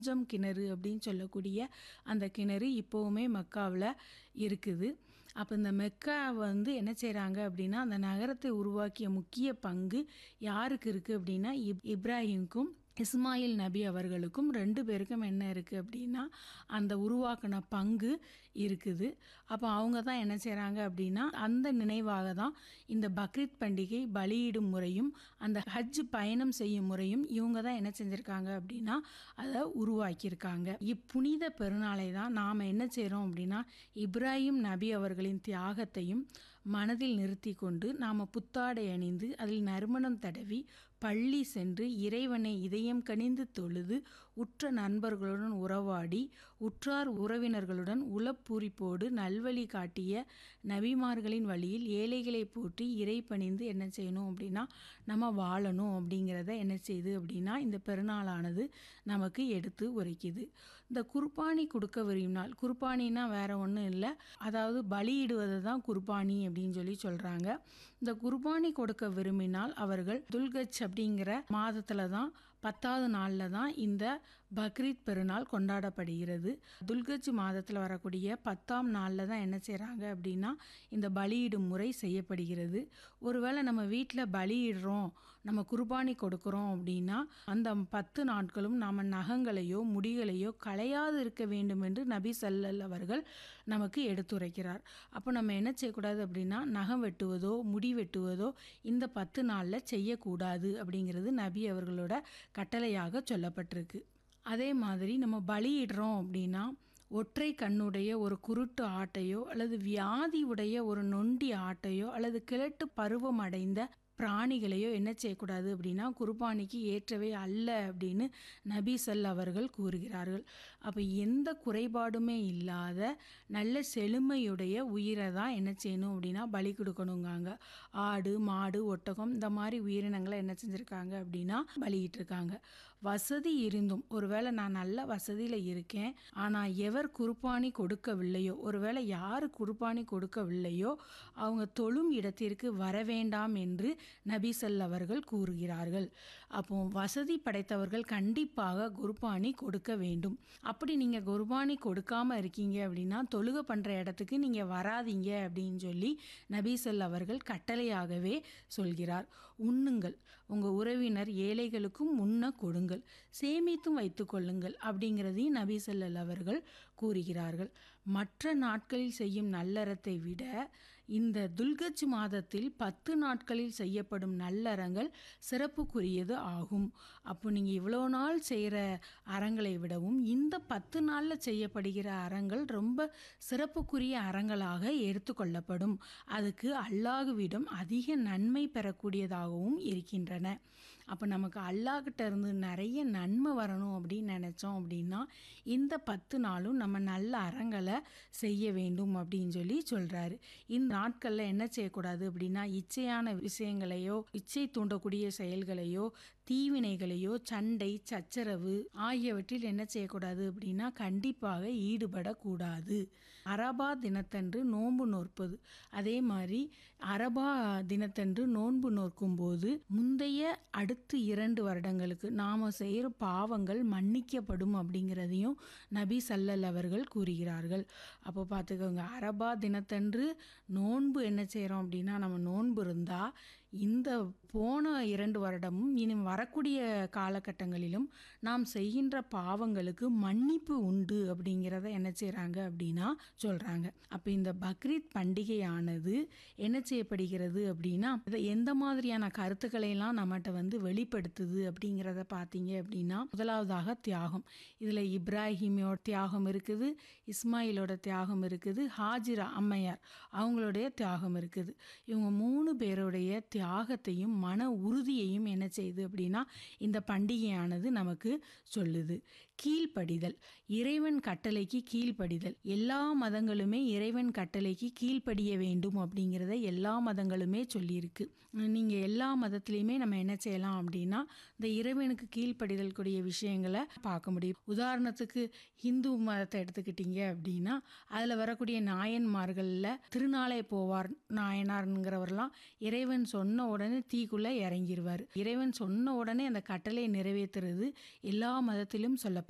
ஜம் கிணறு அப்படின்னு சொல்லக்கூடிய அந்த கிணறு இப்போவுமே மெக்காவில் இருக்குது அப்போ இந்த மெக்கா வந்து என்ன செய்கிறாங்க அப்படின்னா அந்த நகரத்தை உருவாக்கிய முக்கிய பங்கு யாருக்கு இருக்குது அப்படின்னா இப் இப்ராஹிம்க்கும் இஸ்மாயில் நபி அவர்களுக்கும் ரெண்டு பேருக்கும் என்ன இருக்குது அப்படின்னா அந்த உருவாக்கின பங்கு இருக்குது அப்போ அவங்க தான் என்ன செய்கிறாங்க அப்படின்னா அந்த நினைவாக தான் இந்த பக்ரீத் பண்டிகை பலியிடும் முறையும் அந்த ஹஜ் பயணம் செய்யும் முறையும் இவங்க தான் என்ன செஞ்சுருக்காங்க அப்படின்னா அதை உருவாக்கியிருக்காங்க இப்புனித பெருநாளை தான் நாம் என்ன செய்கிறோம் அப்படின்னா இப்ராஹிம் நபி அவர்களின் தியாகத்தையும் மனதில் நிறுத்தி கொண்டு நாம் புத்தாடை அணிந்து அதில் நறுமணம் தடவி பள்ளி சென்று இறைவனை இதயம் கனிந்து தொழுது உற்ற நண்பர்களுடன் உறவாடி உற்றார் உறவினர்களுடன் உளப்பூரிப்போடு நல்வழி காட்டிய நபிமார்களின் வழியில் ஏழைகளை போற்றி இறை பணிந்து என்ன செய்யணும் அப்படின்னா நம்ம வாழணும் அப்படிங்கிறத என்ன செய்யுது அப்படின்னா இந்த பெருநாளானது நமக்கு எடுத்து உரைக்குது இந்த குர்பானி கொடுக்க விரும்பினால் குர்பானின்னா வேற ஒன்றும் இல்லை அதாவது பலியிடுவது தான் குர்பானி அப்படின்னு சொல்லி சொல்கிறாங்க இந்த குர்பானி கொடுக்க விரும்பினால் அவர்கள் துல்கச் அப்படிங்கிற மாதத்தில் தான் பத்தாவது நாளில் தான் இந்த பக்ரீத் பெருநாள் கொண்டாடப்படுகிறது துல்கச் மாதத்தில் வரக்கூடிய பத்தாம் நாளில் தான் என்ன செய்கிறாங்க அப்படின்னா இந்த பலியிடும் முறை செய்யப்படுகிறது ஒருவேளை நம்ம வீட்டில் பலியிடுறோம் நம்ம குர்பானி கொடுக்குறோம் அப்படின்னா அந்த பத்து நாட்களும் நாம் நகங்களையோ முடிகளையோ களையாது இருக்க வேண்டும் என்று நபி சல்லல் அவர்கள் நமக்கு எடுத்துரைக்கிறார் அப்போ நம்ம என்ன செய்யக்கூடாது அப்படின்னா நகம் வெட்டுவதோ முடி வெட்டுவதோ இந்த பத்து நாளில் செய்யக்கூடாது அப்படிங்கிறது நபி அவர்களோட கட்டளையாக சொல்லப்பட்டிருக்கு அதே மாதிரி நம்ம பலியிடுறோம் அப்படின்னா ஒற்றை கண்ணுடைய ஒரு குருட்டு ஆட்டையோ அல்லது வியாதி உடைய ஒரு நொண்டி ஆட்டையோ அல்லது கிழட்டு பருவம் அடைந்த பிராணிகளையோ என்ன செய்யக்கூடாது அப்படின்னா குர்பானிக்கு ஏற்றவே அல்ல அப்படின்னு நபி சல் அவர்கள் கூறுகிறார்கள் அப்போ எந்த குறைபாடுமே இல்லாத நல்ல செழுமையுடைய உயிரை தான் என்ன செய்யணும் அப்படின்னா பலி கொடுக்கணுங்காங்க ஆடு மாடு ஒட்டகம் இந்த மாதிரி உயிரினங்களை என்ன செஞ்சுருக்காங்க அப்படின்னா பலியிட்டிருக்காங்க வசதி இருந்தும் ஒருவேளை நான் நல்ல வசதியில் இருக்கேன் ஆனால் எவர் குர்பானி கொடுக்கவில்லையோ ஒருவேளை யார் குர்பானி கொடுக்கவில்லையோ அவங்க தொழும் இடத்திற்கு வர வேண்டாம் என்று நபிசல் அவர்கள் கூறுகிறார்கள் அப்போ வசதி படைத்தவர்கள் கண்டிப்பாக குர்பானி கொடுக்க வேண்டும் அப்படி நீங்கள் குர்பானி கொடுக்காம இருக்கீங்க அப்படின்னா தொழுகை பண்ணுற இடத்துக்கு நீங்கள் வராதீங்க அப்படின்னு சொல்லி நபிசல் அவர்கள் கட்டளையாகவே சொல்கிறார் உண்ணுங்கள் உங்கள் உறவினர் ஏழைகளுக்கும் உண்ண கொடுங்கள் சேமித்தும் வைத்து கொள்ளுங்கள் அப்படிங்கிறதையும் நபிசல்லல் அவர்கள் கூறுகிறார்கள் மற்ற நாட்களில் செய்யும் நல்லறத்தை விட இந்த துல்கச் மாதத்தில் பத்து நாட்களில் செய்யப்படும் நல்லறங்கள் சிறப்புக்குரியது ஆகும் அப்போ நீங்கள் இவ்வளோ நாள் செய்கிற அறங்களை விடவும் இந்த பத்து நாளில் செய்யப்படுகிற அறங்கள் ரொம்ப சிறப்புக்குரிய அறங்களாக எடுத்துக்கொள்ளப்படும் அதுக்கு அல்லாஹுவிடம் அதிக நன்மை பெறக்கூடியதாகவும் இருக்கின்றன அப்போ நமக்கு அல்லாஹ்கிட்ட இருந்து நிறைய நன்மை வரணும் அப்படின்னு நினச்சோம் அப்படின்னா இந்த பத்து நாளும் நம்ம நல்ல அறங்களை செய்ய வேண்டும் அப்படின்னு சொல்லி சொல்கிறாரு இந்த நாட்களில் என்ன செய்யக்கூடாது அப்படின்னா இச்சையான விஷயங்களையோ இச்சை தூண்டக்கூடிய செயல்களையோ தீவினைகளையோ சண்டை சச்சரவு ஆகியவற்றில் என்ன செய்யக்கூடாது அப்படின்னா கண்டிப்பாக ஈடுபடக்கூடாது அரபா தினத்தன்று நோன்பு நோற்பது அதே மாதிரி அரபா தினத்தன்று நோன்பு நோக்கும் போது முந்தைய அடுத்த இரண்டு வருடங்களுக்கு நாம் செய்கிற பாவங்கள் மன்னிக்கப்படும் அப்படிங்கிறதையும் நபி சல்லல் அவர்கள் கூறுகிறார்கள் அப்போ பார்த்துக்கோங்க அரபா தினத்தன்று நோன்பு என்ன செய்கிறோம் அப்படின்னா நம்ம நோன்பு இருந்தால் இந்த போன இரண்டு வருடமும் இனி வரக்கூடிய காலகட்டங்களிலும் நாம் செய்கின்ற பாவங்களுக்கு மன்னிப்பு உண்டு அப்படிங்கிறத என்ன செய்கிறாங்க அப்படின்னா சொல்கிறாங்க அப்போ இந்த பக்ரீத் பண்டிகையானது என்ன செய்யப்படுகிறது அப்படின்னா இதை எந்த மாதிரியான கருத்துக்களை எல்லாம் நம்மகிட்ட வந்து வெளிப்படுத்துது அப்படிங்கிறத பார்த்தீங்க அப்படின்னா முதலாவதாக தியாகம் இதில் இப்ராஹிமோட தியாகம் இருக்குது இஸ்மாயிலோட தியாகம் இருக்குது ஹாஜிரா அம்மையார் அவங்களுடைய தியாகம் இருக்குது இவங்க மூணு பேருடைய தியாகத்தையும் மன உறுதியையும் என்ன செய்யுது அப்படின்னா இந்த பண்டிகையானது நமக்கு சொல்லுது கீழ்ப்படிதல் இறைவன் கட்டளைக்கு கீழ்ப்படிதல் எல்லா மதங்களுமே இறைவன் கட்டளைக்கு கீழ்ப்படிய வேண்டும் அப்படிங்கிறத எல்லா மதங்களுமே சொல்லியிருக்கு நீங்கள் எல்லா மதத்துலேயுமே நம்ம என்ன செய்யலாம் அப்படின்னா இந்த இறைவனுக்கு கீழ்ப்படிதல் கூடிய விஷயங்களை பார்க்க முடியும் உதாரணத்துக்கு இந்து மதத்தை எடுத்துக்கிட்டீங்க அப்படின்னா அதில் வரக்கூடிய நாயன்மார்களில் திருநாளை போவார் நாயனார்ங்கிறவர்லாம் இறைவன் சொன்ன உடனே தீக்குள்ளே இறங்கிடுவார் இறைவன் சொன்ன உடனே அந்த கட்டளை நிறைவேற்றுறது எல்லா மதத்திலும் சொல்லப்பட்டு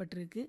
சொல்லப்பட்டிருக்கு